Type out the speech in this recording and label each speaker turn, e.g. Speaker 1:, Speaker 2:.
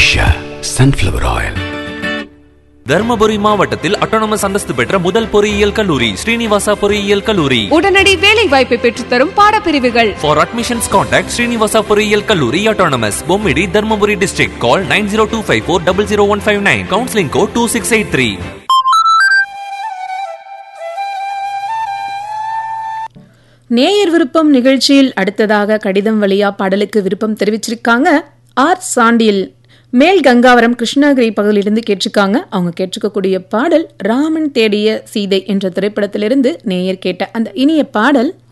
Speaker 1: Usha sunflower oil
Speaker 2: Dharmapuri மாவட்டத்தில் autonomous அந்தஸ்து பெற்ற முதல் பொறியியல் கல்லூரி ஸ்ரீனிவாசா பொறியியல் கல்லூரி
Speaker 3: உடனடி வேலை வாய்ப்பை பெற்றுத்தரும் பாடப்பிரிவுகள்
Speaker 2: ஃபார் அட்மிஷன்ஸ் கான்டாக்ட் ஸ்ரீனிவாசா பொறியியல் கல்லூரி autonomous Bommidi Dharmapuri district call nine zero two five four double zero one five nine counselling code two six eight three
Speaker 4: நேயர் விருப்பம் நிகழ்ச்சியில் அடுத்ததாக கடிதம் வழியா பாடலுக்கு விருப்பம் தெரிவிச்சிருக்காங்க ஆர் சாண்டில் மேல் கங்காவரம் கிருஷ்ணகிரி பகுதியிலிருந்து கேட்டிருக்காங்க அவங்க கேட்டிருக்கக்கூடிய பாடல் ராமன் தேடிய சீதை என்ற திரைப்படத்திலிருந்து நேயர் கேட்ட அந்த இனிய பாடல்